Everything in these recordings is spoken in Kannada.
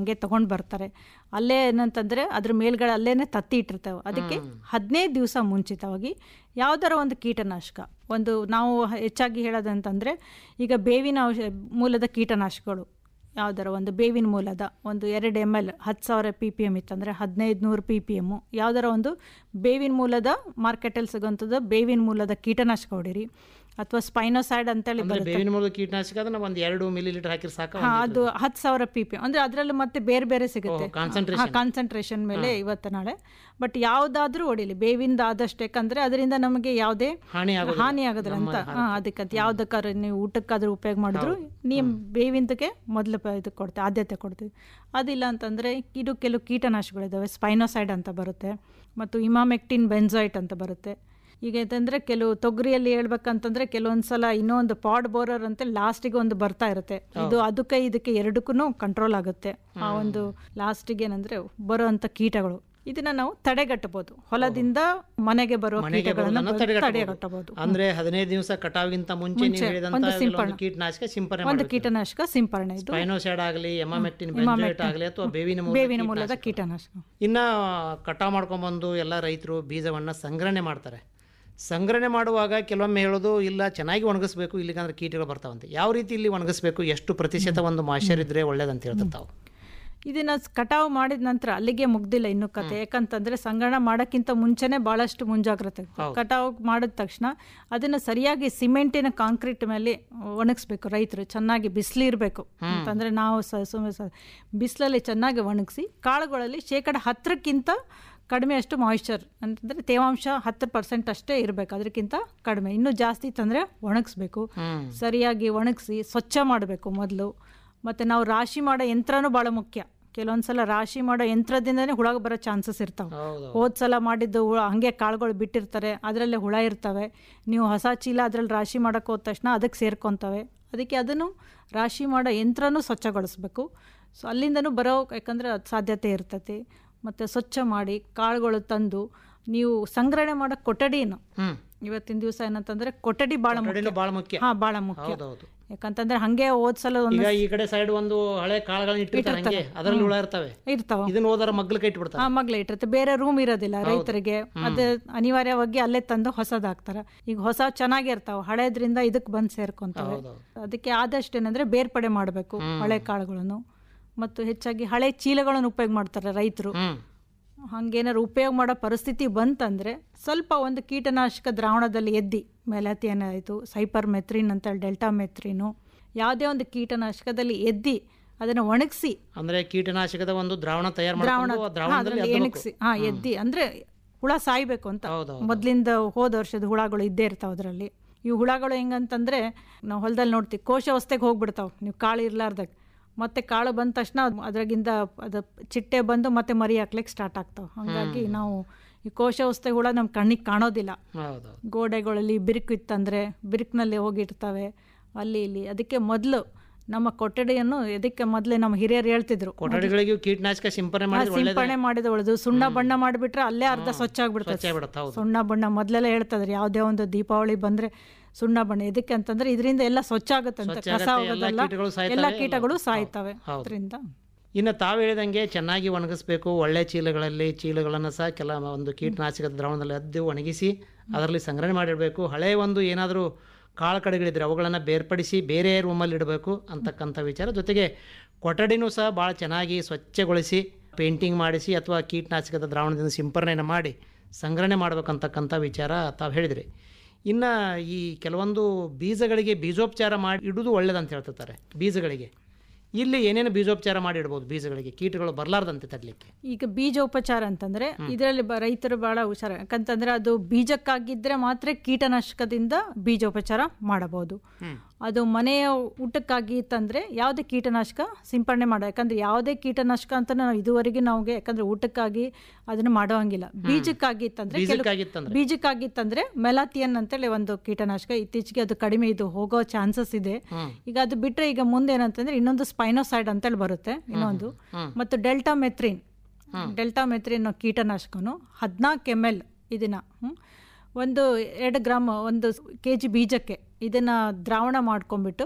ಹಂಗೆ ತಗೊಂಡು ಬರ್ತಾರೆ ಅಲ್ಲೇ ಏನಂತಂದರೆ ಅದ್ರ ಮೇಲ್ಗಡೆ ಅಲ್ಲೇನೆ ತತ್ತಿ ಇಟ್ಟಿರ್ತೇವೆ ಅದಕ್ಕೆ ಹದಿನೈದು ದಿವಸ ಮುಂಚಿತವಾಗಿ ಯಾವ್ದಾರ ಒಂದು ಕೀಟನಾಶಕ ಒಂದು ನಾವು ಹೆಚ್ಚಾಗಿ ಹೇಳೋದಂತಂದರೆ ಈಗ ಬೇವಿನ ಔಷ ಮೂಲದ ಕೀಟನಾಶಕಗಳು ಯಾವ್ದಾರ ಒಂದು ಬೇವಿನ ಮೂಲದ ಒಂದು ಎರಡು ಎಮ್ ಎಲ್ ಹತ್ತು ಸಾವಿರ ಪಿ ಪಿ ಎಮ್ ಇತ್ತಂದರೆ ಹದಿನೈದು ನೂರು ಪಿ ಪಿ ಎಮ್ಮು ಯಾವ್ದಾರ ಒಂದು ಬೇವಿನ ಮೂಲದ ಮಾರ್ಕೆಟಲ್ಲಿ ಸಿಗೋಂಥದ್ದು ಬೇವಿನ ಮೂಲದ ಕೀಟನಾಶಕ ಹೊಡೀರಿ ಅಥವಾ ಸ್ಪೈನೋಸೈಡ್ ಅಂತೇಳಿ ಅಂದ್ರೆ ಬರುತ್ತೆ ಬೇವಿನ ಮೂಲದ ಕೀಟನಾಶಕ ಅದನ್ನ ಒಂದು ಎರಡು ಮಿಲಿ ಲೀಟರ್ ಹಾಕಿರ್ ಸಾಕ ಹಾ ಅದು ಹತ್ತು ಸಾವಿರ ಪಿ ಪಿ ಅಂದ್ರೆ ಅದರಲ್ಲಿ ಮತ್ತೆ ಬೇರೆ ಬೇರೆ ಸಿಗುತ್ತೆ concentration. ಕಾನ್ಸಂಟ್ರೇಷನ್ ಮೇಲೆ ಇವತ್ತು ನಾಳೆ ಬಟ್ ಯಾವ್ದಾದ್ರೂ ಹೊಡಿಲಿ ಬೇವಿಂದ ಆದಷ್ಟು ಯಾಕಂದ್ರೆ ಅದರಿಂದ ನಮಗೆ ಯಾವುದೇ ಹಾನಿ ಆಗೋದಿಲ್ಲ. ಹಾನಿ ಆಗೋದಿಲ್ಲ ಅಂತ ಹಾ ಅದಕ್ಕೆ ಯಾವ್ದಕ್ಕಾದ್ರೆ ನೀವು ಊಟಕ್ಕಾದ್ರೂ ಉಪಯೋಗ ಮಾಡಿದ್ರು ನೀವು ಬೇವಿಂದಕ್ಕೆ ಮೊದಲು ಇದಕ್ಕೆ ಕೊಡ್ತೀವಿ ಆದ್ಯತೆ ಕೊಡ್ತೀವಿ ಅದಿಲ್ಲ ಅಂತಂದ್ರೆ ಇದು ಕೆಲವು ಕೀಟನಾಶಕಗಳಿದ್ದಾವೆ ಸ್ಪೈನೋಸೈಡ್ ಅಂತ ಬರುತ್ತೆ ಮತ್ತು ಇಮಾಮೆಕ್ಟಿನ್ ಬೆನ್ಸಾಯ್ಟ್ ಅಂತ ಬರುತ್ತೆ ಈಗ ಅಂತಂದ್ರೆ ಕೆಲವು ತೊಗರಿಯಲ್ಲಿ ಹೇಳ್ಬೇಕಂತಂದ್ರೆ ಕೆಲವೊಂದು ಸಲ ಇನ್ನೊಂದು ಪಾಡ್ ಬೋರರ್ ಅಂತ ಲಾಸ್ಟಿಗೆ ಒಂದು ಬರ್ತಾ ಇರುತ್ತೆ ಇದು ಅದಕ್ಕೆ ಇದಕ್ಕೆ ಎರಡಕ್ಕೂ ಕಂಟ್ರೋಲ್ ಆಗುತ್ತೆ ಆ ಒಂದು ಲಾಸ್ಟಿಗೆ ಏನಂದ್ರೆ ಬರುವಂತ ಕೀಟಗಳು ಇದನ್ನ ನಾವು ತಡೆಗಟ್ಟಬಹುದು ಹೊಲದಿಂದ ಮನೆಗೆ ಬರುವ ಮನೆಗೆ ಕೀಟಗಳನ್ನ ಬರೋದನ್ನ ಬ- ತಡೆಗಟ್ಟಬಹುದು. ತಡೆಗಟ್ಟಬಹುದು ಅಂದ್ರೆ ಹದಿನೈದು ದಿವಸ ಕಟಾವಿಗಿಂತ ಮುಂಚೆ ನೀವು ಮುಂಚೆ ಹೇಳಿದಂತ ಒಂದು ಕೆಲವೊಂದು ಸಿಂಪರಣೆ. ಕೀಟನಾಶಕ ಸಿಂಪರಣೆ ಒಂದು ಮಾಡಬೇಕು ಕೀಟನಾಶಕ ಸಿಂಪರಣೆ ಇದು ಸ್ಪೈನೋಸೈಡ್ ಆಗಲಿ ಎಮಾಮೆಕ್ಟಿನ್ ಬೆಂಜೋಯೇಟ್ ಆಗಲಿ ಅಥವಾ ಬೇವಿನ ಮೂಲದ ಬೇವಿನ ಮೂಲದ ಕೀಟನಾಶಕ ಇನ್ನ ಕಟಾವ್ ಮಾಡ್ಕೊಂಡ್ಬಂದು ಎಲ್ಲ ರೈತರು ಬೀಜವನ್ನ ಸಂಗ್ರಹಣೆ ಮಾಡ್ತಾರೆ ಸಂಗ್ರಹಣೆ ಮಾಡುವಾಗ ಕೆಲವೊಮ್ಮೆ ಹೇಳೋದು ಇಲ್ಲ ಚೆನ್ನಾಗಿ ಒಣಗಿಸ್ಬೇಕು ಇಲ್ಲಿಗಂದ್ರೆ ಕೀಟಗಳು ಬರ್ತಾವಂತೆ ಯಾವ ರೀತಿ ಇಲ್ಲಿ ಒಣಗಿಸ್ಬೇಕು ಎಷ್ಟು ಪ್ರತಿಶತ ಒಂದು ಮಾಯ್ಚರ್ ಇದ್ರೆ ಒಳ್ಳೇದಂತ ಹೇಳ್ತಾರೆ ತಾವು ಇದನ್ನ ಸ್- ಕಟಾವು ಮಾಡಿದ ನಂತರ ಅಲ್ಲಿಗೆ ಮುಗ್ದಿಲ್ಲ ಇನ್ನು ಕತೆ ಯಾಕಂತಂದ್ರೆ ಸಂಗ್ರಹಣ ಮಾಡೋಕ್ಕಿಂತ ಮುಂಚೆನೆ ಬಹಳಷ್ಟು ಮುಂಜಾಗ್ರತೆ ಕಟಾವು ಮಾಡಿದ ತಕ್ಷಣ ಅದನ್ನ ಸರಿಯಾಗಿ ಸಿಮೆಂಟಿನ ಕಾಂಕ್ರೀಟ್ ಮೇಲೆ ಒಣಗಿಸ್ಬೇಕು ರೈತರು ಚೆನ್ನಾಗಿ ಬಿಸಿಲು ಇರಬೇಕು ಅಂತಂದ್ರೆ ನಾವು ಸ ಸುಮ್ಮನೆ ಸ ಬಿಸಿಲಲ್ಲಿ ಚೆನ್ನಾಗಿ ಒಣಗಿಸಿ ಕಾಳುಗಳಲ್ಲಿ ಶೇಕಡ ಹತ್ತರಕ್ಕಿಂತ ಕಡಿಮೆ ಅಷ್ಟು ಮಾಯಿಶ್ಚರ್ ಅಂತಂದ್ರೆ ತೇವಾಂಶ ಹತ್ತು ಪರ್ಸೆಂಟ್ ಅಷ್ಟೇ ಇರಬೇಕು ಅದಕ್ಕಿಂತ ಕಡಿಮೆ ಇನ್ನೂ ಜಾಸ್ತಿ ತಂದರೆ ಒಣಗಿಸ್ಬೇಕು ಸರಿಯಾಗಿ ಒಣಗಿಸಿ ಸ್ವಚ್ಛ ಮಾಡಬೇಕು ಮೊದಲು ಮತ್ತು ನಾವು ರಾಶಿ ಮಾಡೋ ಯಂತ್ರನೂ ಭಾಳ ಮುಖ್ಯ ಕೆಲವೊಂದು ಸಲ ರಾಶಿ ಮಾಡೋ ಯಂತ್ರದಿಂದನೇ ಹುಳ ಬರೋ ಚಾನ್ಸಸ್ ಇರ್ತಾವೆ ಹೌದು ಹೋದ ಸಲ ಮಾಡಿದ್ದು ಹುಳ ಹಂಗೆ ಕಾಳುಗಳು ಬಿಟ್ಟಿರ್ತಾರೆ ಅದರಲ್ಲೇ ಹುಳ ಇರ್ತವೆ ನೀವು ಹೊಸ ಚೀಲ ಅದರಲ್ಲಿ ರಾಶಿ ಮಾಡೋಕೆ ಹೋದ ತಕ್ಷಣ ಅದಕ್ಕೆ ಸೇರ್ಕೊತವೆ ಅದಕ್ಕೆ ಅದನ್ನು ರಾಶಿ ಮಾಡೋ ಯಂತ್ರನೂ ಸ್ವಚ್ಛಗೊಳಿಸ್ಬೇಕು ಸೊ ಅಲ್ಲಿಂದನೂ ಬರೋ ಯಾಕಂದರೆ ಅದು ಸಾಧ್ಯತೆ ಇರ್ತೈತಿ ಮತ್ತು ಸ್ವಚ್ಛ ಮಾಡಿ ಕಾಳುಗಳು ತಂದು ನೀವು ಸಂಗ್ರಹಣೆ ಮಾಡೋ ಕೊಠಡಿನ ಹ್ಮ್ ಇವತ್ತಿನ ದಿವಸ ಏನಂತಂದ್ರೆ ಕೊಠಡಿ ಭಾಳ ಮುಖ್ಯ ಕಡೆನೂ ಭಾಳ ಮುಖ್ಯ ಹಾಂ ಭಾಳ ಮುಖ್ಯ ಹೌದೌದು ಯಾಕಂತಂದ್ರೆ ಹಂಗೆ ಹೋದ ಸಲ ಒಂದು ಈಗ ಈ ಕಡೆ ಸೈಡ್ ಒಂದು ಹಳೆ ಕಾಳುಗಳನ್ನ ಇಟ್ಟಿರ್ತಾರೆ ಹಂಗೆ ಅದರಲ್ಲಿ ಹುಳ ಇರ್ತವೆ ಇರ್ತಾವ ಇದನ್ನ ಹೋದರ ಮಗ್ಲಕ್ಕೆ ಇಟ್ಬಿಡ್ತಾರೆ ಆ ಮಗ್ಲ ಇಟ್ಟಿರುತ್ತೆ ಬೇರೆ ರೂಮ್ ಇರೋದಿಲ್ಲ ರೈತರಿಗೆ ಅದು ಅನಿವಾರ್ಯವಾಗಿ ಅಲ್ಲೇ ತಂದು ಹೊಸದಾಗ್ತಾರ ಈಗ ಹೊಸ ಚೆನ್ನಾಗಿರ್ತಾವ ಹಳೇದ್ರಿಂದ ಇದಕ್ಕೆ ಬಂದು ಸೇರ್ಕೊಂತವೆ ಹೌದೌದು. ಅದಕ್ಕೆ ಆದಷ್ಟು ಏನಂದ್ರೆ ಬೇರ್ಪಡೆ ಮಾಡಬೇಕು ಹಳೆ ಕಾಳುಗಳನ್ನು ಮತ್ತು ಹೆಚ್ಚಾಗಿ ಹಳೆ ಚೀಲಗಳನ್ನು ಉಪಯೋಗ ಮಾಡ್ತಾರೆ ರೈತರು ಹ್ಮ್ ಹಂಗೇನಾದ್ರು ಉಪಯೋಗ ಮಾಡೋ ಪರಿಸ್ಥಿತಿ ಬಂತಂದ್ರೆ ಸ್ವಲ್ಪ ಒಂದು ಕೀಟನಾಶಕ ದ್ರಾವಣದಲ್ಲಿ ಎದ್ದಿ ಮೆಲಾಥಿಯನ್ ಆಯಿತು ಸೈಪರ್ ಮೆತ್ರಿನ್ ಅಂತೇಳಿ ಡೆಲ್ಟಾ ಮೆತ್ರಿನು ಯಾವುದೇ ಒಂದು ಕೀಟನಾಶಕದಲ್ಲಿ ಎದ್ದಿ ಅದನ್ನು ಒಣಗಿಸಿ ಅಂದ್ರೆ ಕೀಟನಾಶಕದ ಒಂದು ದ್ರಾವಣ ತಯಾರು ದ್ರಾವಣ ಮಾಡ್ಕೊಂಡು ಆ ಹಾ, ದ್ರಾವಣದಲ್ಲಿ ಅದ್ರಲ್ಲಿ ಅದ್ಬೇಕು. ಎಣಗ್ಸಿ ಹಾ ಎದ್ದಿ ಅಂದ್ರೆ ಹುಳ ಸಾಯ್ಬೇಕು ಅಂತ ಹೌದೌದು. ಮೊದ್ಲಿಂದ ಹೋದ ವರ್ಷದ ಹುಳಗಳು ಇದ್ದೇ ಇರ್ತಾವ ಅದರಲ್ಲಿ ಈ ಹುಳಗಳು ಹೆಂಗಂತಂದ್ರೆ ನಾವು ಹೊಲದಲ್ಲಿ ನೋಡ್ತೀವಿ ಕೋಶವಸ್ಥೆಗೆ ಹೋಗ್ಬಿಡ್ತಾವ ನೀವು ಕಾಳು ಇರ್ಲಾರ್ದಾಗ ಮತ್ತೆ ಕಾಳು ಬಂದ ತಕ್ಷಣ ಅದ್- ಅದ್ರಾಗಿಂದ ಅದು ಚಿಟ್ಟೆ ಬಂದು ಮತ್ತೆ ಮರಿ ಹಾಕ್ಲಿಕ್ಕೆ ಸ್ಟಾರ್ಟ್ ಆಗ್ತಾವ ಹಾಗಾಗಿ ನಾವು ಈ ಕೋಶವಸ್ಥೆ ಹುಳ ನಮ್ಮ ಕಣ್ಣಿಗೆ ಕಾಣೋದಿಲ್ಲ ಹೌದೌದು ಗೋಡೆಗಳಲ್ಲಿ ಬಿರುಕು ಇತ್ತಂದ್ರೆ ಬಿರುಕಿನಲ್ಲಿ ಹೋಗಿರ್ತವೆ ಅಲ್ಲಿ ಇಲ್ಲಿ ಅದಕ್ಕೆ ಮೊದಲು ನಮ್ಮ ಕೊಠಡಿಯನ್ನು ಇದಕ್ಕೆ ಮೊದಲೇ ನಮ್ಮ ಹಿರಿಯರು ಹೇಳ್ತಿದ್ರು ಕೊಠಡಿಗಳಿಗೂ ಕೀಟನಾಶಕ ಸಿಂಪರಣೆ ಮಾಡಿದ್ರೆ ಒಳ್ಳೇದು ಸಿಂಪರಣೆ ಮಾಡಿದ ಒಳ್ಳೆದು ಸುಣ್ಣ ಬಣ್ಣ ಮಾಡಿಬಿಟ್ರೆ ಅಲ್ಲೇ ಅರ್ಧ ಸ್ವಚ್ಛ ಆಗ್ಬಿಡ್ತದೆ ಸ್ವಚ್ಛ ಆಗ್ಬಿಡುತ್ತೆ ಹೌದು ಸುಣ್ಣ ಬಣ್ಣ ಮೊದಲೆಲ್ಲ ಹೇಳ್ತದ್ರಿ ಯಾವುದೇ ಒಂದು ದೀಪಾವಳಿ ಬಂದ್ರೆ ಸುಣ್ಣ ಬಣ್ಣ ಇದಕ್ಕೆ ಅಂತಂದ್ರೆ ಇದರಿಂದ ಎಲ್ಲ ಸ್ವಚ್ಛ ಆಗುತ್ತಂತೆ ಸ್ವಚ್ಛ ಕಸ ಆಗುತ್ತೆ, ಎಲ್ಲ ಹೋಗೋದಲ್ಲ ಕೀಟಗಳು ಸಾಯ್ತವೆ, ಎಲ್ಲ ಎಲ್ಲ- ಕೀಟಗಳು ಸಾಯ್ತವೆ ಹೌದು. ಅದರಿಂದ ಇನ್ನು ತಾವು ಹೇಳಿದಂಗೆ ಚೆನ್ನಾಗಿ ಒಣಗಿಸ್ಬೇಕು ಒಳ್ಳೆ ಚೀಲಗಳಲ್ಲಿ ಚೀಲಗಳನ್ನು ಸಹ ಕೆಲ ಒಂದು ಕೀಟನಾಶಕದ ದ್ರಾವಣದಲ್ಲಿ ಅದ್ದು ಒಣಗಿಸಿ ಅದರಲ್ಲಿ ಸಂಗ್ರಹಣೆ ಮಾಡಿಡಬೇಕು ಹಳೆ ಒಂದು ಏನಾದರೂ ಕಾಳು ಕಡೆಗಳಿದ್ರೆ ಅವುಗಳನ್ನು ಬೇರ್ಪಡಿಸಿ ಬೇರೆ ರೂಮಲ್ಲಿ ಇಡಬೇಕು ಅಂತಕ್ಕಂಥ ವಿಚಾರ ಜೊತೆಗೆ ಕೊಠಡಿನೂ ಸಹ ಭಾಳ ಚೆನ್ನಾಗಿ ಸ್ವಚ್ಛಗೊಳಿಸಿ ಪೇಂಟಿಂಗ್ ಮಾಡಿಸಿ ಅಥವಾ ಕೀಟನಾಶಕದ ದ್ರಾವಣದಿಂದ ಸಿಂಪರಣೆಯನ್ನು ಮಾಡಿ ಸಂಗ್ರಹಣೆ ಮಾಡಬೇಕಂತಕ್ಕಂಥ ವಿಚಾರ ತಾವು ಹೇಳಿದ್ರಿ ಇನ್ನು ಈ ಕೆಲವೊಂದು ಬೀಜಗಳಿಗೆ ಬೀಜೋಪಚಾರ ಮಾಡಿ ಇಡುವುದು ಒಳ್ಳೇದಂತ ಹೇಳ್ತಿರ್ತಾರೆ ಬೀಜಗಳಿಗೆ ಇಲ್ಲಿ ಏನೇನು ಬೀಜೋಪಚಾರ ಮಾಡಿ ಇಡ್ಬೋದು ಬೀಜಗಳಿಗೆ ಕೀಟಗಳು ಬರಲಾರ್ದಂತೆ ತಡಲಿಕ್ಕೆ ಈಗ ಬೀಜೋಪಚಾರ ಅಂತಂದ್ರೆ ಇದರಲ್ಲಿ ಬ- ರೈತರು ಬಹಳ ಹುಷಾರ ಯಾಕಂತಂದ್ರೆ ಅದು ಬೀಜಕ್ಕಾಗಿದ್ರೆ ಮಾತ್ರ ಕೀಟನಾಶಕದಿಂದ ಬೀಜೋಪಚಾರ ಮಾಡಬಹುದು ಅದು ಮನೆಯ ಊಟಕ್ಕಾಗಿ ತಂದ್ರೆ ಯಾವುದೇ ಕೀಟನಾಶಕ ಸಿಂಪರಣೆ ಮಾಡ ಯಾಕಂದ್ರೆ ಯಾವುದೇ ಕೀಟನಾಶಕ ಅಂತ ನಾವು ಇದುವರೆಗೆ ನಮಗೆ ಯಾಕಂದ್ರೆ ಊಟಕ್ಕಾಗಿ ಅದನ್ನ ಮಾಡೋಂಗಿಲ್ಲ ಬೀಜಕ್ಕಾಗಿ ತಂದ್ರೆ ಕೆಲವು- ಬೀಜಕ್ಕಾಗಿತ್ತಂದ್ರೆ ಬೀಜಕ್ಕಾಗಿತ್ತಂದ್ರೆ ಮೆಲಾಥಿಯನ್ ಅಂತೇಳಿ ಒಂದು ಕೀಟನಾಶಕ ಇತ್ತೀಚೆಗೆ ಅದು ಕಡಿಮೆ ಇದು ಹೋಗೋ ಚಾನ್ಸಸ್ ಇದೆ ಈಗ ಅದು ಬಿಟ್ರೆ ಈಗ ಮುಂದೆ ಏನಂತಂದ್ರೆ ಇನ್ನೊಂದು ಸ್ಪೈನೋಸೈಡ್ ಅಂತೇಳಿ ಬರುತ್ತೆ ಇನ್ನೊಂದು ಮತ್ತು ಡೆಲ್ಟಾ ಮೆತ್ರಿನ್ ಡೆಲ್ಟಾ ಮೆತ್ರಿನ್ ಕೀಟನಾಶಕನು ಹದಿನಾಲ್ಕು ಎಮ್ ಎಲ್ ಇದನ್ನ ಹ್ಮ್, ಒಂದು ಎರಡು ಗ್ರಾಮ್ ಒಂದು ಕೆ ಜಿ ಬೀಜಕ್ಕೆ ಇದನ್ನ ದ್ರಾವಣ ಮಾಡ್ಕೊಂಡ್ಬಿಟ್ಟು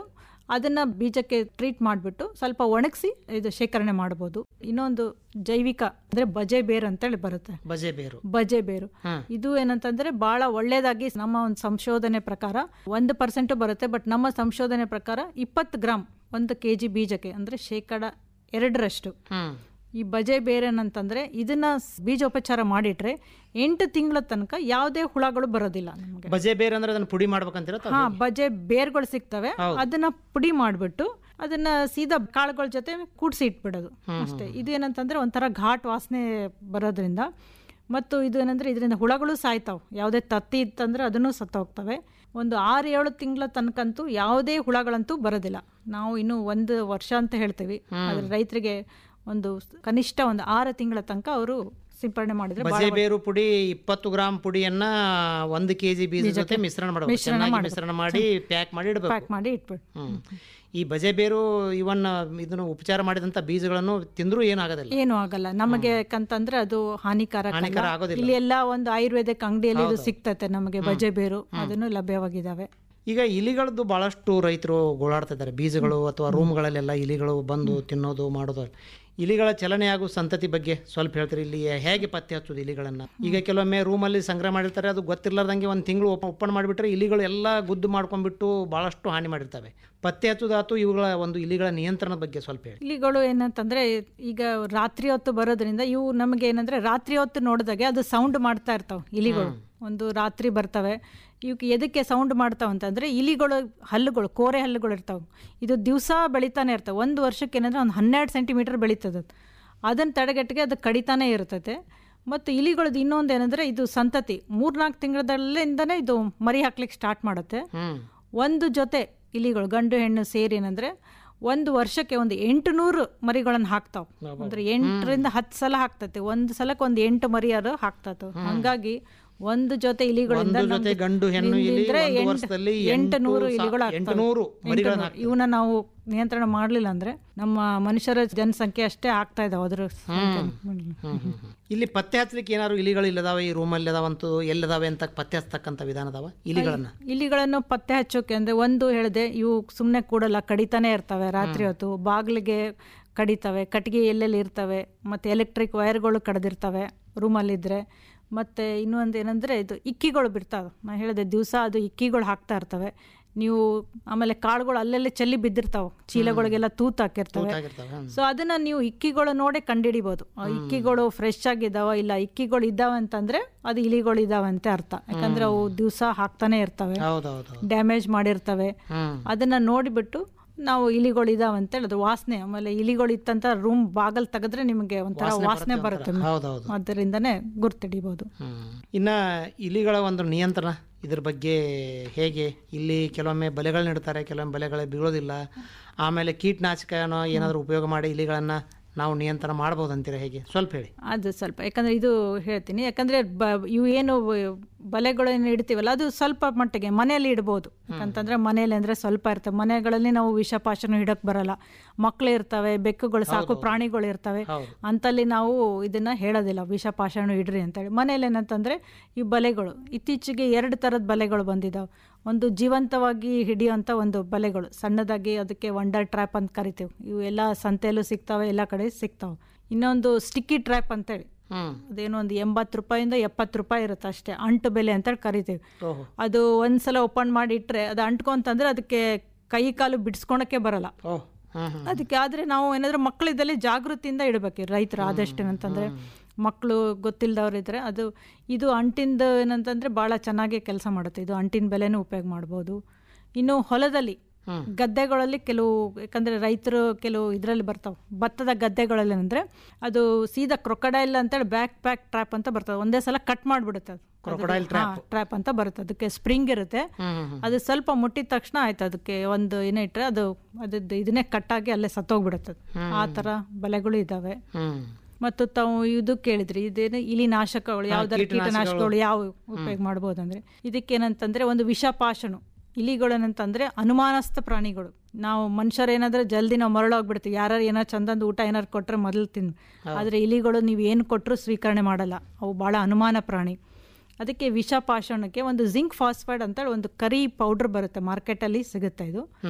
ಅದನ್ನ ಬೀಜಕ್ಕೆ ಟ್ರೀಟ್ ಮಾಡಿಬಿಟ್ಟು ಸ್ವಲ್ಪ ಒಣಗಿಸಿ ಇದು ಶೇಖರಣೆ ಮಾಡ್ಬೋದು ಇನ್ನೊಂದು ಜೈವಿಕ ಅಂದ್ರೆ ಬಜೆ ಬೇರು ಅಂತೇಳಿ ಬರುತ್ತೆ ಬಜೆ ಬೇರು ಬಜೆ ಬೇರು ಹ್ಮ್. ಇದು ಏನಂತಂದ್ರೆ ಬಹಳ ಒಳ್ಳೇದಾಗಿ ನಮ್ಮ ಒಂದು ಸಂಶೋಧನೆ ಪ್ರಕಾರ ಒಂದು ಪರ್ಸೆಂಟ್ ಬರುತ್ತೆ ಬಟ್ ನಮ್ಮ ಸಂಶೋಧನೆ ಪ್ರಕಾರ ಇಪ್ಪತ್ತು ಗ್ರಾಮ್ ಒಂದು ಕೆ ಜಿ ಬೀಜಕ್ಕೆ ಅಂದ್ರೆ ಶೇಕಡ ಎರಡರಷ್ಟು ಹ್ಮ್ ಈ ಬಜೆ ಬೇರೇನಂತಂದ್ರೆ ಇದನ್ನ ಸ್- ಬೀಜೋಪಚಾರ ಮಾಡಿಟ್ರೆ ಎಂಟು ತಿಂಗಳ ತನಕ ಯಾವುದೇ ಹುಳಗಳು ಬರೋದಿಲ್ಲ ನಮಗೆ ಬಜೆ ಬೇರು ಅಂದ್ರೆ ಅದನ್ನ ಪುಡಿ ಮಾಡ್ಬೇಕಂತೀರ ಹಾ ಬಜೆ ಬೇರ್ಗಳು ಸಿಗ್ತವೆ ಅದನ್ನ ಪುಡಿ ಮಾಡಿಬಿಟ್ಟು ಅದನ್ನ ಸೀದಾ ಕಾಳುಗಳ ಜೊತೆ ಕೂಡಿಸಿ ಇಟ್ಬಿಡೋದು ಅಷ್ಟೇ ಇದು ಏನಂತಂದ್ರೆ ಒಂಥರ ಘಾಟ್ ವಾಸನೆ ಬರೋದ್ರಿಂದ ಮತ್ತು ಇದು ಏನಂದ್ರೆ ಇದರಿಂದ ಹುಳಗಳು ಸಾಯ್ತಾವೆ ಯಾವುದೇ ತತ್ತಿ ಇತ್ತಂದ್ರೆ ಅದನ್ನು ಸತ್ತ ಹೋಗ್ತವೆ ಒಂದು ಆರು ಏಳು ತಿಂಗಳ ತನಕಂತೂ ಯಾವುದೇ ಹುಳಗಳಂತೂ ಬರೋದಿಲ್ಲ ನಾವು ಇನ್ನು ಒಂದು ವರ್ಷ ಅಂತ ಹೇಳ್ತೀವಿ ಆದ್ರೆ ರೈತರಿಗೆ ಒಂದು ಕನಿಷ್ಠ ಒಂದು ಆರು ತಿಂಗಳ ತನಕ ಅವರು ಸಿಂಪರಣೆ ಮಾಡಿದ್ರೆ ಬಜೆ ಬೇರು ಪುಡಿ ಇಪ್ಪತ್ತು ಗ್ರಾಮ್ ಪುಡಿಯನ್ನ ಒಂದು ಕೆಜಿ ಬೀಜ ಜೊತೆ ಮಿಶ್ರಣ ಮಾಡಬೇಕು ಚೆನ್ನಾಗಿ ಮಿಶ್ರಣ ಮಾಡಿ ಪ್ಯಾಕ್ ಮಾಡಿ ಇಡಬೇಕು ಪ್ಯಾಕ್ ಮಾಡಿ ಇಟ್ಬಿಟ್ಟು ಹ್ಮ್ ಈ ಬಜೆ ಬೇರು ಇವನ್ ಇದನ್ನು ಉಪಚಾರ ಮಾಡಿದಂತ ಬೀಜಗಳನ್ನು ತಿಂದ್ರೂ ಏನಾಗೋದಿಲ್ಲ ಏನು ಆಗಲ್ಲ ನಮಗೆ ಯಾಕಂತಂದ್ರೆ ಅದು ಹಾನಿಕಾರಕ ಅಲ್ಲ. ಹಾನಿಕರ ಆಗೋದಿಲ್ಲ. ಇಲ್ಲಿ ಎಲ್ಲ ಒಂದು ಆಯುರ್ವೇದಿಕ್ ಅಂಗಡಿಯಲ್ಲಿ ಇದು ಸಿಗ್ತತೆ ನಮಗೆ ಬಜೆ ಬೇರು ಅದನ್ನು ಲಭ್ಯವಾಗಿದ್ದಾವೆ ಈಗ ಇಲಿಗಳದ್ದು ಬಹಳಷ್ಟು ರೈತರು ಗೋಳಾಡ್ತಾ ಇದ್ದಾರೆ ಬೀಜಗಳು ಅಥವಾ ರೂಮ್ಗಳಲ್ಲೆಲ್ಲ ಇಲಿಗಳು ಬಂದು ತಿನ್ನೋದು ಮಾಡೋದು ಇಲಿಗಳ ಚಲನೆ ಹಾಗೂ ಸಂತತಿ ಬಗ್ಗೆ ಸ್ವಲ್ಪ ಹೇಳ್ತೀರಿ ಇಲ್ಲಿ ಹೇಗೆ ಪತ್ತೆ ಹಚ್ಚೋದು ಇಲಿಗಳನ್ನ ಈಗ ಕೆಲವೊಮ್ಮೆ ರೂಮಲ್ಲಿ ಸಂಗ್ರಹ ಮಾಡಿರ್ತಾರೆ ಅದು ಗೊತ್ತಿರ್ಲಾರ್ದಂಗೆ ಒಂದು ತಿಂಗಳು ಓಪನ್ ಮಾಡಿಬಿಟ್ರೆ ಇಲಿಗಳು ಎಲ್ಲ ಗುದ್ದು ಮಾಡ್ಕೊಂಡ್ಬಿಟ್ಟು ಬಹಳಷ್ಟು ಹಾನಿ ಮಾಡಿರ್ತವೆ ಪತ್ತೆ ಹಚ್ಚೋದಾತು ಇವುಗಳ ಒಂದು ಇಲಿಗಳ ನಿಯಂತ್ರಣದ ಬಗ್ಗೆ ಸ್ವಲ್ಪ ಹೇಳಿ ಇಲಿಗಳು ಏನಂತಂದ್ರೆ ಈಗ ರಾತ್ರಿ ಹೊತ್ತು ಬರೋದ್ರಿಂದ ಇವು ನಮಗೆ ಏನಂದ್ರೆ ರಾತ್ರಿ ಹೊತ್ತು ನೋಡಿದಾಗೆ ಅದು ಸೌಂಡ್ ಮಾಡ್ತಾ ಇರ್ತಾವೆ ಇಲಿಗಳು ಒಂದು ರಾತ್ರಿ ಬರ್ತವೆ ಇವಕ್ಕೆ ಎದಕ್ಕೆ ಸೌಂಡ್ ಮಾಡ್ತಾವ ಅಂತಂದ್ರೆ ಇಲಿಗಳು ಹಲ್ಲುಗಳು ಕೋರೆ ಹಲ್ಲುಗಳು ಇರ್ತಾವೆ ಇದು ದಿವಸ ಬೆಳಿತಾನೆ ಇರ್ತವೆ ಒಂದು ವರ್ಷಕ್ಕೆ ಏನಂದ್ರೆ ಒಂದು ಹನ್ನೆರಡು ಸೆಂಟಿಮೀಟರ್ ಬೆಳೀತದೆ ಅದು ಅದನ್ನು ತಡೆಗಟ್ಟಿಗೆ ಅದು ಕಡಿತಾನೆ ಇರ್ತೈತೆ ಮತ್ತು ಇಲಿಗಳದ್ದು ಇನ್ನೊಂದು ಏನಂದ್ರೆ ಇದು ಸಂತತಿ ಮೂರ್ನಾಲ್ಕು ತಿಂಗಳದಲ್ಲಿಂದನೇ ಇದು ಮರಿ ಹಾಕ್ಲಿಕ್ಕೆ ಸ್ಟಾರ್ಟ್ ಮಾಡುತ್ತೆ ಹ್ಮ್ ಒಂದು ಜೊತೆ ಇಲಿಗಳು ಗಂಡು ಹೆಣ್ಣು ಸೇರಿ ಏನಂದ್ರೆ ಒಂದು ವರ್ಷಕ್ಕೆ ಒಂದು ಎಂಟು ನೂರು ಮರಿಗಳನ್ನು ಹಾಕ್ತಾವ್ ಅಂದ್ರೆ ಎಂಟರಿಂದ ಹತ್ತು ಸಲ ಹಾಕ್ತತೆ ಒಂದು ಸಲಕ್ಕೆ ಒಂದು ಎಂಟು ಮರಿಯಾರು ಹಾಕ್ತತ ಹಂಗಾಗಿ ಒಂದು ಜೊತೆ ಇಲಿಗಳಿಂದ ಒಂದು ಜೊತೆ ನಮ್ಗೆ ಗಂಡು ಹೆಣ್ಣು ಇಲಿ ನಿಂದ್ರೆ ಒಂದು ಎಂಟು- ವರ್ಷದಲ್ಲಿ ಎಂಟು ಎಂಟು ನೂರು ಸಾ- ಇಲಿಗಳು ಎಂಟು ನೂರು ಮರಿಗಳನ್ನ ಹಾಕ್ತವೆ. ಇವನ್ನ ನಾವು ನಿಯಂತ್ರಣ ಮಾಡಲಿಲ್ಲ ಅಂದ್ರೆ ನಮ್ಮ ಮನುಷ್ಯರ ಜನಸಂಖ್ಯೆ ಅಷ್ಟೇ ಆಗ್ತಾ ಇದಾವೆ ಅದ್ರ ಸಂಖ್ಯೆ. ಹ್ಮ್, ಹ್ಮ್, ಹ್ಮ್. ಇಲ್ಲಿ ಪತ್ತೆ ಹಚ್ಚಲಿಕ್ಕೆ ಏನಾದ್ರು ಇಲಿಗಳು ಇಲ್ಲದಾವೆ ಈ ರೂಮಲ್ಲಿ ಅದಾವಂತೂ ಎಲ್ಲಿದಾವೆ ಅಂತ ಪತ್ತೆ ಹಚ್ಚತಕ್ಕಂಥ ವಿಧಾನ ಅದಾವ ಇಲಿಗಳನ್ನ ಇಲಿಗಳನ್ನು ಪತ್ತೆ ಹಚ್ಚೋಕೆ ಅಂದ್ರೆ ಒಂದು ಹೇಳಿದೆ ಇವು ಸುಮ್ಮನೆ ಕೂಡಲ್ಲ ಕಡಿತಾನೆ ಇರ್ತವೆ ರಾತ್ರಿ ಹೊತ್ತು ಬಾಗಿಲಿಗೆ ಕಡಿತವೆ ಕಟ್ಟಿಗೆ ಎಲ್ಲೆಲ್ಲಿ ಇರ್ತವೆ ಮತ್ತು ಎಲೆಕ್ಟ್ರಿಕ್ ವೈರ್ಗಳು ಕಡ್ದಿರ್ತವೆ ರೂಮಲ್ಲಿದ್ದರೆ ಮತ್ತು ಇನ್ನೊಂದು ಏನಂದರೆ ಇದು ಇಕ್ಕಿಗಳು ಬಿಡ್ತಾವೆ ನಾನು ಹೇಳಿದೆ ದಿವಸ ಅದು ಇಕ್ಕಿಗಳು ಹಾಕ್ತಾ ಇರ್ತವೆ ನೀವು ಆಮೇಲೆ ಕಾಳುಗಳು ಅಲ್ಲೆಲ್ಲೇ ಚೆಲ್ಲಿ ಬಿದ್ದಿರ್ತಾವೆ ಚೀಲಗಳಿಗೆಲ್ಲ ತೂತು ಹಾಕಿರ್ತವೆ ಆಗಿರ್ತಾವೆ ಹ್ಮ್. ಸೊ ಅದನ್ನ ನೀವು ಇಕ್ಕಿಗಳು ನೋಡೇ ಕಂಡಿಡಿಬೋದು ಆ ಇಕ್ಕಿಗಳು ಫ್ರೆಶ್ ಆಗಿದ್ದಾವ ಇಲ್ಲ ಇಕ್ಕಿಗಳು ಇದ್ದಾವೆ ಅಂತಂದ್ರೆ ಅದು ಇಲಿಗಳು ಇದಾವೆ ಅಂತ ಅರ್ಥ ಯಾಕಂದ್ರೆ ಅವು ದಿವಸ ಹಾಕ್ತಾನೆ ಇರ್ತವೆ ಹೌದೌದು ಡ್ಯಾಮೇಜ್ ಮಾಡಿರ್ತವೆ ಹ್ಮ್ ಅದನ್ನ ನೋಡಿಬಿಟ್ಟು ನಾವು ಇಲಿಗಳು ಇದಾವೆ ಅಂತ ಹೇಳಿದ್ರು ವಾಸನೆ ಆಮೇಲೆ ಇಲಿಗಳು ಇತ್ತಂತ ರೂಮ್ ಬಾಗಲ್ ತೆಗೆದ್ರೆ ನಿಮಗೆ ಒಂಥರ ವಾಸನೆ ಬರುತ್ತೆ ಹೌದೌದು ಅದರಿಂದನೇ ಗುರ್ತಿಡಿಬೋದು ಹ್ಮ್. ಇನ್ನ ಇಲಿಗಳ ಒಂದು ನಿಯಂತ್ರಣ ಇದ್ರ ಬಗ್ಗೆ ಹೇಗೆ ಇಲ್ಲಿ ಕೆಲವೊಮ್ಮೆ ಬಲೆಗಳು ನೀಡ್ತಾರೆ ಕೆಲವೊಮ್ಮೆ ಬಲೆಗಳು ಬೀಳೋದಿಲ್ಲ ಆಮೇಲೆ ಕೀಟನಾಶಕನೋ ಏನಾದರೂ ಉಪಯೋಗ ಮಾಡಿ ಇಲಿಗಳನ್ನ ನಾವು ನಿಯಂತ್ರಣ ಮಾಡ್ಬೋದು ಅಂತೀರಾ ಹೇಗೆ ಸ್ವಲ್ಪ ಹೇಳಿ ಅದು ಸ್ವಲ್ಪ ಯಾಕಂದ್ರೆ ಇದು ಹೇಳ್ತೀನಿ ಯಾಕಂದ್ರೆ ಬ ಇವು ಏನು ಬಲೆಗಳನ್ನು ಇಡ್ತೀವಲ್ಲ ಅದು ಸ್ವಲ್ಪ ಮಟ್ಟಿಗೆ ಮನೆಯಲ್ಲಿ ಇಡ್ಬೋದು ಯಾಕಂತಂದ್ರೆ ಮನೆಯಲ್ಲಿ ಅಂದ್ರೆ ಸ್ವಲ್ಪ ಇರ್ತವೆ ಮನೆಗಳಲ್ಲಿ ನಾವು ವಿಷಪಾಶನ ಇಡಕ್ ಬರಲ್ಲ ಮಕ್ಳು ಇರ್ತವೆ ಬೆಕ್ಕುಗಳು ಸಾಕು ಪ್ರಾಣಿಗಳು ಇರ್ತವೆ ಹೌದು. ಅಂತಲ್ಲಿ ನಾವು ಇದನ್ನ ಹೇಳೋದಿಲ್ಲ ವಿಷಪಾಶಾಣು ಇಡ್ರಿ ಅಂತೇಳಿ ಮನೇಲಿ ಏನಂತಂದ್ರೆ ಈ ಬಲೆಗಳು ಇತ್ತೀಚೆಗೆ ಎರಡು ಥರದ ಬಲೆಗಳು ಬಂದಿದ್ದಾವೆ ಒಂದು ಜೀವಂತವಾಗಿ ಹಿಡಿಯುವಂಥ ಒಂದು ಬಲೆಗಳು ಸಣ್ಣದಾಗಿ ಅದಕ್ಕೆ ವಂಡರ್ ಟ್ರ್ಯಾಪ್ ಅಂತ ಕರಿತೀವಿ ಇವು ಎಲ್ಲ ಸಂತೆಯಲ್ಲೂ ಸಿಗ್ತವೆ ಎಲ್ಲ ಕಡೆ ಸಿಗ್ತಾವೆ ಇನ್ನೊಂದು ಸ್ಟಿಕ್ಕಿ ಟ್ರ್ಯಾಪ್ ಅಂತೇಳಿ ಹ್ಮ್ ಅದೇನೋ ಒಂದು ಎಂಬತ್ತು ರೂಪಾಯಿಂದ ಎಪ್ಪತ್ತು ರೂಪಾಯಿ ಇರುತ್ತೆ ಅಷ್ಟೇ ಅಂಟು ಬೆಲೆ ಅಂತೇಳಿ ಕರಿತೀವಿ ಓಹೋ ಅದು ಒಂದ್ಸಲ ಓಪನ್ ಮಾಡಿ ಇಟ್ಟರೆ ಅದು ಅಂಟ್ಕೊಂತಂದ್ರೆ ಅದಕ್ಕೆ ಕೈ ಕಾಲು ಬಿಡಿಸ್ಕೊಳಕ್ಕೆ ಬರಲ್ಲ ಓಹ್ ಹ್ಮ್ ಹ್ಮ್ ಅದಕ್ಕೆ ಆದರೆ ನಾವು ಏನಾದರೂ ಮಕ್ಕಳಿದ್ದಲ್ಲಿ ಜಾಗೃತಿಯಿಂದ ಇಡಬೇಕು ರೈತರು ಆದಷ್ಟು ಏನಂತಂದರೆ ಮಕ್ಕಳು ಗೊತ್ತಿಲ್ಲದವ್ರು ಇದ್ದರೆ ಅದು ಇದು ಅಂಟಿಂದ ಏನಂತಂದರೆ ಭಾಳ ಚೆನ್ನಾಗಿ ಕೆಲಸ ಮಾಡುತ್ತೆ ಇದು ಅಂಟಿನ ಬೆಲೆನೂ ಉಪಯೋಗ ಮಾಡ್ಬೋದು ಇನ್ನು ಹೊಲದಲ್ಲಿ ಹ್ಮ್. ಗದ್ದೆಗಳಲ್ಲಿ ಕೆಲವು ಯಾಕಂದರೆ ರೈತರು ಕೆಲವು ಇದರಲ್ಲಿ ಬರ್ತಾವೆ ಭತ್ತದ ಗದ್ದೆಗಳಲ್ಲಿ ಅಂದರೆ ಅದು ಸೀದಾ ಕ್ರೊಕಡೈಲ್ ಅಂತೇಳಿ ಬ್ಯಾಕ್ ಪ್ಯಾಕ್ ಟ್ರ್ಯಾಪ್ ಅಂತ ಬರ್ತದೆ ಒಂದೇ ಸಲ ಕಟ್ ಮಾಡಿಬಿಡುತ್ತೆ ಅದು Crocodile ಟ್ರ್ಯಾಪ್ ಅಂತ ಬರುತ್ತೆ ಅದಕ್ಕೆ ಸ್ಪ್ರಿಂಗ್ ಇರುತ್ತೆ ಹ್ಮ್ ಹ್ಮ್ ಹ್ಮ್. ಅದು ಸ್ವಲ್ಪ ಮುಟ್ಟಿದ ತಕ್ಷಣ ಆಯ್ತು ಅದಕ್ಕೆ ಒಂದು ಏನೇ ಇಟ್ಟರೆ ಅದು ಅದದ್ದು ಇದನ್ನೇ ಕಟ್ಟಾಗಿ ಅಲ್ಲೇ ಸತ್ತೋಗ್ಬಿಡುತ್ತೆ ಅದು. ಆ ಥರ ಬಲೆಗಳು ಇದ್ದಾವೆ ಹ್ಮ್ ಮತ್ತು ತಾವು ಇದು ಕೇಳಿದ್ರಿ ಇದೇನು ಇಲಿ ನಾಶಕಗಳು ಯಾವ್ದಾರ ಕೀಟನಾಶಕಗಳು ಯಾವ ಉಪಯೋಗ ಮಾಡ್ಬೋದು ಅಂದ್ರೆ ಇದಕ್ಕೇನಂತಂದ್ರೆ ಒಂದು ವಿಷಪಾಶನು ಇಲಿಗಳು ಏನಂತಂದ್ರೆ ಅನುಮಾನಸ್ಥ ಪ್ರಾಣಿಗಳು ನಾವು ಮನುಷ್ಯರು ಏನಾದ್ರೆ ಜಲ್ದಿ ನಾವು ಮರಳೋಗ್ಬಿಡ್ತೀವಿ ಯಾರು ಏನಾರು ಚಂದಂದು ಊಟ ಏನಾರು ಕೊಟ್ಟರೆ ಮೊದಲು ತಿನ್ ಆದರೆ ಇಲಿಗಳು ನೀವು ಏನು ಕೊಟ್ಟರು ಸ್ವೀಕರಣೆ ಮಾಡಲ್ಲ ಅವು ಭಾಳ ಅನುಮಾನ ಪ್ರಾಣಿ ಅದಕ್ಕೆ ವಿಷಪಾಷಣಕ್ಕೆ ಒಂದು ಜಿಂಕ್ ಫಾಸ್ಫೈಡ್ ಅಂತೇಳಿ ಒಂದು ಕರಿ ಪೌಡ್ರ್ ಬರುತ್ತೆ ಮಾರ್ಕೆಟಲ್ಲಿ ಸಿಗುತ್ತೆ ಇದು ಹ್ಮ್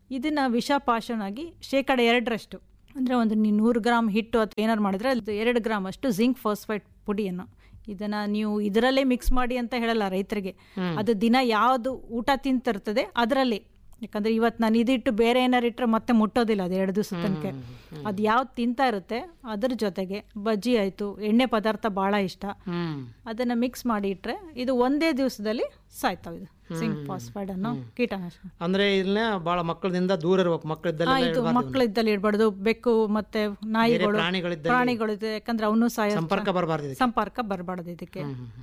ಇದನ್ನು ವಿಷಪಾಶನಾಗಿ ಶೇಕಡ ಎರಡರಷ್ಟು ಅಂದರೆ ಒಂದು ನೀವು ನೂರು ಗ್ರಾಮ್ ಹಿಟ್ಟು ಅಥವಾ ಏನಾರು ಮಾಡಿದ್ರೆ ಅದು ಎರಡು ಗ್ರಾಮ್ ಅಷ್ಟು ಜಿಂಕ್ ಫಾಸ್ಫೈಟ್ ಪುಡಿಯನ್ನು ಇದನ್ನು ನೀವು ಇದರಲ್ಲೇ ಮಿಕ್ಸ್ ಮಾಡಿ ಅಂತ ಹೇಳಲ್ಲ ರೈತರಿಗೆ ಅದು ದಿನ ಯಾವುದು ಊಟ ತಿಂತಿರ್ತದೆ ಅದರಲ್ಲಿ ಯಾಕಂದರೆ ಇವತ್ತು ನಾನು ಇದಿಟ್ಟು ಬೇರೆ ಏನಾರು ಇಟ್ಟರೆ ಮತ್ತೆ ಮುಟ್ಟೋದಿಲ್ಲ ಅದು ಎರಡು ದಿವಸ ತನಕ ಅದು ಯಾವ್ದು ತಿಂತಾ ಇರುತ್ತೆ ಅದ್ರ ಜೊತೆಗೆ ಬಜ್ಜಿ ಆಯಿತು ಎಣ್ಣೆ ಪದಾರ್ಥ ಭಾಳ ಇಷ್ಟ ಹ್ಮ್ ಅದನ್ನು ಮಿಕ್ಸ್ ಮಾಡಿ ಇಟ್ಟರೆ ಇದು ಒಂದೇ ದಿವಸದಲ್ಲಿ ಸಾಯ್ತಾವೆ ಇದು ಜಿಂಕ್ ಫಾಸ್ಫೈಡ್ ಅನ್ನೋ ಕೀಟನಾಶಕ ಅಂದ್ರೆ ಇದನ್ನ ಬಹಳ ಮಕ್ಕಳಿಂದ ದೂರ ಇರ್ಬೇಕು ಮಕ್ಕಳಿದ್ದಲ್ಲಿ ಆ, ಇದು ಮಕ್ಕಳಿದ್ದಲ್ಲಿ ಇಡಬಾರ್ದು ಬೆಕ್ಕು ಮತ್ತೆ ನಾಯಿಗಳು ಪ್ರಾಣಿಗಳಿದ್ದಲ್ಲಿ ಪ್ರಾಣಿಗಳು ಇದೆ ಯಾಕಂದ್ರೆ ಅವನು ಸಾಯ ಸಂಪರ್ಕ ಬರಬಾರ್ದು ಇದಕ್ಕೆ ಸಂಪರ್ಕ ಬರಬಾರ್ದು ಇದಕ್ಕೆ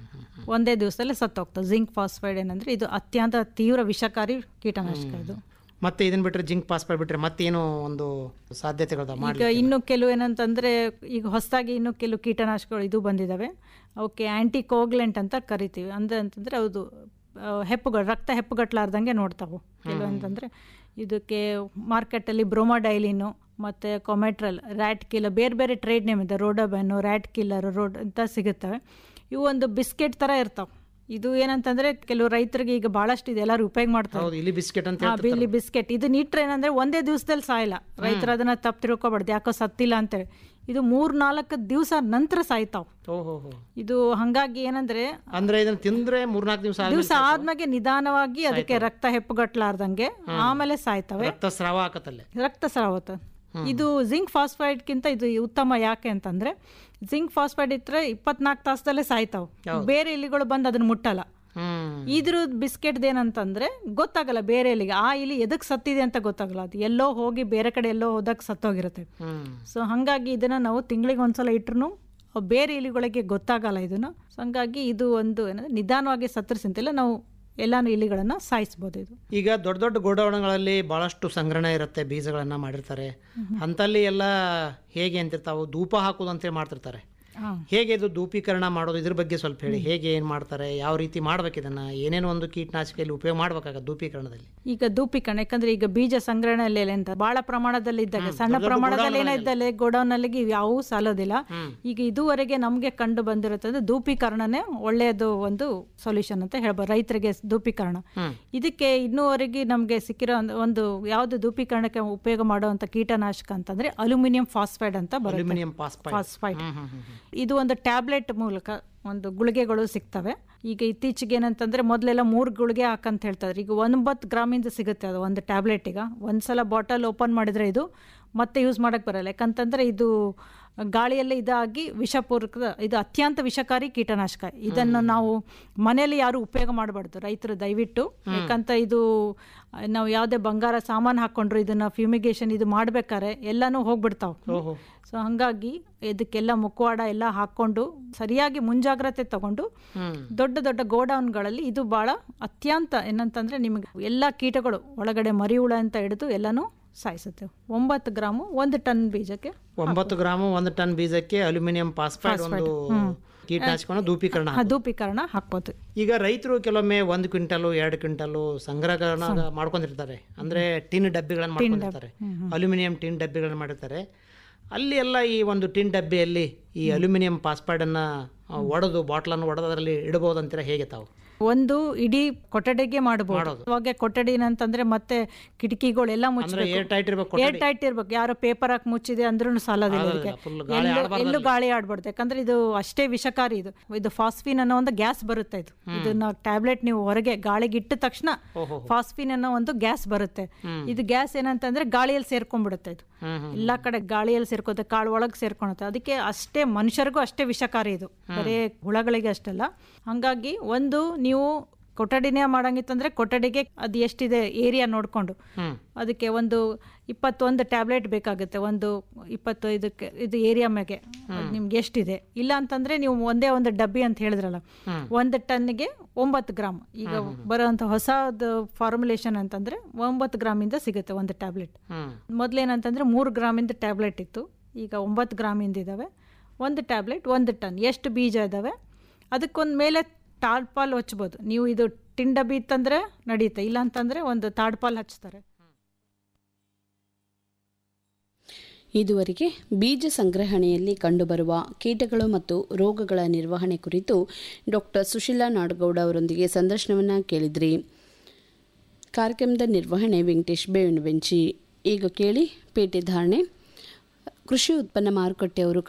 ಒಂದೇ ದಿವಸದಲ್ಲಿ ಸತ್ತೋಗ್ತದೆ ಜಿಂಕ್ ಫಾಸ್ಫೈಡ್ ಏನಂದ್ರೆ ಇದು ಅತ್ಯಂತ ತೀವ್ರ ವಿಷಕಾರಿ ಕೀಟನಾಶಕ ಇದು ಮತ್ತೆ ಇದನ್ನ ಬಿಟ್ರೆ ಜಿಂಕ್ ಪಾಸ್ಪೋರ್ಟ್ ಬಿಟ್ರೆ ಮತ್ತೇನು ಒಂದು ಸಾಧ್ಯತೆಗಳು ಮಾಡಿ ಈಗ ಇನ್ನು ಕೆಲವು ಏನಂತಂದ್ರೆ ಈಗ ಹೊಸದಾಗಿ ಇನ್ನು ಕೆಲವು ಕೀಟನಾಶಕಗಳು ಇದು ಬಂದಿದ್ದಾವೆ ಅವಕ್ಕೆ ಆ್ಯಂಟಿ ಕೋಗ್ಲೆಂಟ್ ಅಂತ ಕರಿತೀವಿ ಅಂದ್ರೆ ಅಂತಂದ್ರೆ ಅದು ಆ, ಹೆಪ್ಪುಗಳು ರಕ್ತ ಹೆಪ್ಪುಗಟ್ಲಾರ್ದಂಗೆ ನೋಡ್ತಾವು ಕೆಲವು ಅಂತಂದ್ರೆ ಇದಕ್ಕೆ ಮಾರ್ಕೆಟಲ್ಲಿ ಬ್ರೋಮಾಡೈಲಿನು ಮತ್ತು ಕೊಮೆಟ್ರಲ್ ರ್ಯಾಟ್ ಕಿಲ್ಲರ್ ಬೇರೆ ಬೇರೆ ಟ್ರೇಡ್ ನೇಮ್ ಇದೆ ರೋಡೋಬೆನ್ನು ರ್ಯಾಟ್ ಕಿಲ್ಲರ್ ರೋಡ್ ಅಂತ ಸಿಗುತ್ತವೆ ಇವು ಒಂದು ಬಿಸ್ಕೆಟ್ ಥರ ಇರ್ತಾವೆ ಇದು ಏನಂತಂದ್ರೆ ಕೆಲವು ರೈತರಿಗೆ ಈಗ ಭಾಳಷ್ಟು ಇದೆ ಎಲ್ಲರೂ ಉಪಯೋಗ ಮಾಡ್ತಾರೆ ಹೌದು ಇಲ್ಲಿ ಬಿಸ್ಕೆಟ್ ಅಂತ ಹಾ ಬಿಲ್ಲಿ ಬಿಸ್ಕೆಟ್ ಇದು ನೀಟ್ರೆ ಏನಂದ್ರೆ ಒಂದೇ ದಿವಸದಲ್ಲಿ ಸಾಯಲ್ಲ ರೈತರು ಅದನ್ನ ತಪ್ಪು ತಿಳ್ಕೊಬಾರ್ದು ಯಾಕೋ ಸತ್ತಿಲ್ಲ ಅಂತೇಳಿ ಇದು ಮೂರ್ ನಾಲ್ಕು ದಿವಸ ನಂತರ ಸಾಯ್ತಾವ್ ಓಹೋ ಹೋ ಇದು ಹಂಗಾಗಿ ಏನಂದ್ರೆ ಅಂದ್ರೆ ಇದನ್ನ ತಿಂದ್ರೆ ಮೂರ್ನಾಲ್ಕು ದಿವಸ ದಿವಸ ಆದ್ಮೇಲೆ ನಿಧಾನವಾಗಿ ಅದಕ್ಕೆ ರಕ್ತ ಹೆಪ್ಪುಗಟ್ಲಾರ್ದಂಗೆ ಆಮೇಲೆ ಸಾಯ್ತವೆ ರಕ್ತಸ್ರಾವ ಆಕತ್ತಲ್ಲೇ ರಕ್ತಸ್ರಾವತ ಇದು ಜಿಂಕ್ ಫಾಸ್ಫೈಡ್ಗಿಂತ ಇದು ಉತ್ತಮ ಯಾಕೆ ಅಂತಂದ್ರೆ ಜಿಂಕ್ ಫಾಸ್ಫೈಡ್ ಇದ್ರೆ ಇಪ್ಪತ್ನಾಲ್ಕು ತಾಸದಲ್ಲೇ ಸಾಯ್ತಾವ್ ಬೇರೆ ಇಲಿಗಳು ಬಂದು ಅದನ್ನ ಮುಟ್ಟಲ್ಲ ಹ್ಮ್ ಇದ್ರ ಬಿಸ್ಕೆಟ್ದು ಏನಂತಂದ್ರೆ ಗೊತ್ತಾಗಲ್ಲ ಬೇರೆ ಇಲಿಗೆ ಆ ಇಲಿ ಎದಕ್ಕೆ ಸತ್ತಿದೆ ಅಂತ ಗೊತ್ತಾಗಲ್ಲ ಅದು ಎಲ್ಲೋ ಹೋಗಿ ಬೇರೆ ಕಡೆ ಎಲ್ಲೋ ಹೋದಾಗ ಸತ್ತೋಗಿರುತ್ತೆ ಹ್ಮ್ ಸೊ ಹಾಗಾಗಿ ಇದನ್ನ ನಾವು ತಿಂಗಳಿಗೆ ಒಂದ್ಸಲ ಇಟ್ರು ಬೇರೆ ಇಲಿಗಳಿಗೆ ಗೊತ್ತಾಗಲ್ಲ ಇದನ್ನು ಸೊ ಹಂಗಾಗಿ ಇದು ಒಂದು ಏನಂದ್ರೆ ನಿಧಾನವಾಗಿ ಸತ್ತರಿಸಿಂತಿಲ್ಲ ನಾವು ಎಲ್ಲಾನು ಇಲಿಗಳನ್ನು ಸಾಯಿಸ್ಬೋದು ಇದು ಈಗ ದೊಡ್ಡ ದೊಡ್ಡ ಗೋಡೌನ್ಗಳಲ್ಲಿ ಬಹಳಷ್ಟು ಸಂಗ್ರಹಣೆ ಇರುತ್ತೆ ಬೀಜಗಳನ್ನ ಮಾಡಿರ್ತಾರೆ ಅಂತಲ್ಲಿ ಎಲ್ಲ ಹೇಗೆ ಅಂತಿರ್ತಾವು ಧೂಪ ಹಾಕೋದು ಅಂತೇಳಿ ಮಾಡ್ತಿರ್ತಾರೆ ಹಾಂ ಹೇಗೆ ಇದು ಧೂಪೀಕರಣ ಮಾಡೋದು ಇದ್ರ ಬಗ್ಗೆ ಸ್ವಲ್ಪ ಹೇಳಿ ಹೇಗೆ ಏನು ಮಾಡ್ತಾರೆ ಯಾವ ರೀತಿ ಮಾಡ್ಬೇಕು ಇದನ್ನ ಏನೇನು ಒಂದು ಕೀಟನಾಶಕದಲ್ಲಿ ಉಪಯೋಗ ಮಾಡ್ಬೇಕಾಗತ್ತೆ ಧೂಪೀಕರಣದಲ್ಲಿ ಈಗ ಧೂಪೀಕರಣ ಯಾಕಂದ್ರೆ ಈಗ ಬೀಜ ಸಂಗ್ರಹಣೆಯಲ್ಲಿ ಅಂತ ಬಹಳ ಪ್ರಮಾಣದಲ್ಲಿ ಇದ್ದಾಗ ಸಣ್ಣ ಪ್ರಮಾಣದಲ್ಲಿ ಏನೋ ಇದ್ದಲ್ಲಿ ಗೋಡೌನ್ ಅಲ್ಲಿ ಯಾವೂ ಸಾಲೋದಿಲ್ಲ ಈಗ ಇದುವರೆಗೆ ನಮಗೆ ಕಂಡು ಬಂದಿರುತ್ತದೆ ಧೂಪೀಕರಣನೇ ಒಳ್ಳೆಯದು ಒಂದು ಸೊಲ್ಯೂಷನ್ ಅಂತ ಹೇಳ್ಬೋದು ರೈತರಿಗೆ ಧೂಪೀಕರಣ ಇದಕ್ಕೆ ಇನ್ನೂವರೆಗೆ ನಮಗೆ ಸಿಕ್ಕಿರೋ ಒಂದು- ಒಂದು ಯಾವ್ದು ಧೂಪೀಕರಣಕ್ಕೆ ಉಪಯೋಗ ಮಾಡುವಂತ ಕೀಟನಾಶಕ ಅಂತಂದ್ರೆ ಅಲ್ಯೂಮಿನಿಯಂ ಫಾಸ್ಫೈಡ್ ಅಂತ ಬರುತ್ತೆ ಅಲ್ಯೂಮಿನಿಯಂ ಪಾಸ್ಪೈಡ್ ಫಾಸ್ಫೈಡ್ ಇದು ಒಂದು ಟ್ಯಾಬ್ಲೆಟ್ ಮೂಲಕ ಒಂದು ಗುಳಿಗೆಗಳು ಸಿಗ್ತವೆ ಈಗ ಇತ್ತೀಚೆಗೆ ಏನಂತಂದ್ರೆ ಮೊದಲೆಲ್ಲ ಮೂರು ಗುಳಿಗೆ ಹಾಕಂತ ಹೇಳ್ತಾರೆ ಈಗ ಒಂಬತ್ತು ಗ್ರಾಮಿಂದ ಸಿಗುತ್ತೆ ಅದು ಒಂದು ಟ್ಯಾಬ್ಲೆಟ್ ಈಗ ಒಂದ್ಸಲ ಬಾಟಲ್ ಓಪನ್ ಮಾಡಿದ್ರೆ ಇದು ಮತ್ತೆ ಯೂಸ್ ಮಾಡಕ್ ಬರಲ್ಲ ಯಾಕಂತಂದ್ರೆ ಇದು ಗಾಳಿಯಲ್ಲೇ ಇದಾಗಿ ವಿಷಪೂರ್ವಕ ಇದು ಅತ್ಯಂತ ವಿಷಕಾರಿ ಕೀಟನಾಶಕ ಇದನ್ನು ನಾವು ಮನೆಯಲ್ಲಿ ಯಾರು ಉಪಯೋಗ ಮಾಡಬಾರ್ದು ರೈತರು ದಯವಿಟ್ಟು ಯಾಕಂತ ಇದು ನಾವು ಯಾವುದೇ ಬಂಗಾರ ಸಾಮಾನು ಹಾಕೊಂಡ್ರು ಇದನ್ನ ಫ್ಯೂಮಿಗೇಷನ್ ಇದು ಮಾಡ್ಬೇಕಾದ್ರೆ ಎಲ್ಲಾನು ಹೋಗ್ಬಿಡ್ತಾವ್ ಓಹೋ ಸೊ ಹಾಗಾಗಿ ಇದಕ್ಕೆಲ್ಲ ಮುಖವಾಡ ಎಲ್ಲ ಹಾಕ್ಕೊಂಡು ಸರಿಯಾಗಿ ಮುಂಜಾಗ್ರತೆ ತಗೊಂಡು ಹ್ಮ್ ದೊಡ್ಡ ದೊಡ್ಡ ಗೋಡೌನ್ಗಳಲ್ಲಿ ಇದು ಭಾಳ ಅತ್ಯಂತ ಏನಂತಂದ್ರೆ ನಿಮಗೆ ಎಲ್ಲ ಕೀಟಗಳು ಒಳಗಡೆ ಮರಿ ಹುಳ ಅಂತ ಹಿಡಿದು ಎಲ್ಲನೂ ಸಾಯಿಸುತ್ತೆ ಒಂಬತ್ತು ಗ್ರಾಮು ಒಂದು ಟನ್ ಬೀಜಕ್ಕೆ ಒಂಬತ್ತು ಗ್ರಾಮ್ ಒಂದು ಟನ್ ಬೀಜಕ್ಕೆ ಅಲ್ಯೂಮಿನಿಯಂ ಪಾಸ್ಪೈಡ್ ಒಂದು ಕೀಟನಾಶಕವನ್ನು ಧೂಪೀಕರಣ ಆ ಧೂಪೀಕರಣ ಹಾಕ್ಬೋದು ಈಗ ರೈತರು ಕೆಲವೊಮ್ಮೆ ಒಂದು ಕ್ವಿಂಟಲು ಎರಡು ಕ್ವಿಂಟಲು ಸಂಗ್ರಹಗಳನ್ನ ಮಾಡ್ಕೊಂಡಿರ್ತಾರೆ ಅಂದ್ರೆ ಟಿನ್ ಡಬ್ಬಿಗಳನ್ನ ಮಾಡ್ಕೊಂಡಿರ್ತಾರೆ ಅಲ್ಯೂಮಿನಿಯಂ ಟಿನ್ ಡಬ್ಬಿಗಳನ್ನ ಮಾಡಿರ್ತಾರೆ ಅಲ್ಲಿ ಎಲ್ಲ ಈ ಒಂದು ಟಿನ್ ಡಬ್ಬಿಯಲ್ಲಿ ಈ ಅಲ್ಯೂಮಿನಿಯಂ ಪಾಸ್ಪೈಡನ್ನ ಒಡೆದು ಬಾಟ್ಲನ್ನು ಒಡೆದು ಅದರಲ್ಲಿ ಇಡಬಹುದು ಅಂತೀರ ಹೇಗೆ ತಾವು ಒಂದು ಇಡೀ ಕೊಠಡಿಗೆ ಮಾಡಬಹುದು ಅವಾಗ ಕೊಠಡಿ ಏನಂತಂದ್ರೆ ಮತ್ತೆ ಕಿಟಕಿಗಳೆಲ್ಲ ಅಂದ್ರೆ ಮುಚ್ಚಬೇಕು ಏರ್ ಟೈಟ್ ಇರ್ಬೇಕು ಏರ್ ಟೈಟ್ ಇರ್ಬೇಕು ಯಾರೋ ಪೇಪರ್ ಹಾಕಿ ಮುಚ್ಚಿದೆ ಅಂದ್ರೂ ಸಾಲೋದಿಲ್ಲ ಇದಕ್ಕೆ full ಎಲ್ಲೂ ಎಲ್ಲೂ ಗಾಳಿ ಆಡ್ಬಾರ್ದು ಯಾಕಂದ್ರೆ ಇದು ಅಷ್ಟೇ ವಿಷಕಾರಿ ಇದು ಇದು ಫಾಸ್ಫಿನ್ ಅನ್ನೋ ಒಂದು ಗ್ಯಾಸ್ ಬರುತ್ತೆ ಇದು ಇದನ್ನ ಟ್ಯಾಬ್ಲೆಟ್ ನೀವು ಹೊರಗೆ ಗಾಳಿಗೆ ಇಟ್ಟ ತಕ್ಷಣ ಓಹೋ. ಫಾಸ್ಫಿನ್ ಅನ್ನೋ ಒಂದು ಗ್ಯಾಸ್ ಬರುತ್ತೆ ಇದು ಗ್ಯಾಸ್ ಏನಂತಂದ್ರೆ ಗಾಳಿಯಲ್ಲಿ ಸೇರ್ಕೊಂಡ್ಬಿಡುತ್ತೆ ಇದು ಹ್ಮ್ ಹ್ಮ್ ಎಲ್ಲಾ ಕಡೆ ಗಾಳಿಯಲ್ಲಿ ಸೇರ್ಕೋತೆ ಕಾಳು ಒಳಗೆ ಸೇರ್ಕೊಳುತ್ತೆ ಅದಕ್ಕೆ ಅಷ್ಟೇ ಮನುಷ್ಯರಿಗೂ ಅಷ್ಟೇ ವಿಷಕಾರಿ ಇದು ಬರೀ ಹುಳಗಳಿಗೆ ಅಷ್ಟಲ್ಲ ಹಂಗಾಗಿ ಒಂದು ನೀವು ಕೊಠಡಿನೇ ಮಾಡಂಗಿತ್ತಂದ್ರೆ ಕೊಠಡಿಗೆ ಅದು ಎಷ್ಟಿದೆ ಏರಿಯಾ ನೋಡಿಕೊಂಡು ಹ್ಮ್ ಅದಕ್ಕೆ ಒಂದು ಇಪ್ಪತ್ತೊಂದು ಟ್ಯಾಬ್ಲೆಟ್ ಬೇಕಾಗುತ್ತೆ ಒಂದು ಇಪ್ಪತ್ತು ಇದಕ್ಕೆ ಇದು ಏರಿಯಾ ಮ್ಯಾಗೆ ಅದ್ ನಿಮ್ಗೆ ಎಷ್ಟಿದೆ ಇಲ್ಲ ಅಂತಂದ್ರೆ ನೀವು ಒಂದೇ ಒಂದು ಡಬ್ಬಿ ಅಂತ ಹೇಳಿದ್ರಲ್ಲ ಒಂದು ಟನ್ನಿಗೆ ಒಂಬತ್ತು ಗ್ರಾಮ್ ಈಗ ಬರೋಂಥ ಹೊಸದು ಫಾರ್ಮುಲೇಷನ್ ಅಂತಂದ್ರೆ ಒಂಬತ್ತು ಗ್ರಾಮಿಂದ ಸಿಗುತ್ತೆ ಒಂದು ಟ್ಯಾಬ್ಲೆಟ್ ಹ್ಮ್ ಮೊದಲೇನಂತಂದ್ರೆ ಮೂರು ಗ್ರಾಮಿಂದ ಟ್ಯಾಬ್ಲೆಟ್ ಇತ್ತು ಈಗ ಒಂಬತ್ತು ಗ್ರಾಮಿಂದ ಇದ್ದಾವೆ ಒಂದು ಟ್ಯಾಬ್ಲೆಟ್ ಒಂದು ಟನ್ ಎಷ್ಟು ಬೀಜ ಇದ್ದಾವೆ ಅದಕ್ಕೊಂದು ಮೇಲೆ ತಾಡ್ಪಾಲ್ ಹಚ್ಬೋದು ನೀವು ಇದು ಟಿನ್ ಡಬ್ಬಿ ಇತ್ತಂದ್ರೆ ನಡೆಯುತ್ತೆ ಇಲ್ಲ ಅಂತಂದ್ರೆ ಒಂದು ತಾಡ್ಪಾಲ್ ಹಚ್ತಾರೆ ಇದುವರೆಗೆ ಬೀಜ ಸಂಗ್ರಹಣೆಯಲ್ಲಿ ಕಂಡುಬರುವ ಕೀಟಗಳು ಮತ್ತು ರೋಗಗಳ ನಿರ್ವಹಣೆ ಕುರಿತು ಡಾಕ್ಟರ್ ಸುಶೀಲಾ ನಾಡಗೌಡ ಅವರೊಂದಿಗೆ ಸಂದರ್ಶನವನ್ನು ಕೇಳಿದ್ರಿ ಕಾರ್ಯಕ್ರಮದ ನಿರ್ವಹಣೆ ವೆಂಕಟೇಶ್ ಬೇವಿನಬೆಂಚಿ ಈಗ ಕೇಳಿ ಪೇಟೆ ಧಾರಣೆ ಕೃಷಿ ಉತ್ಪನ್ನ ಮಾರುಕಟ್ಟೆಯವರು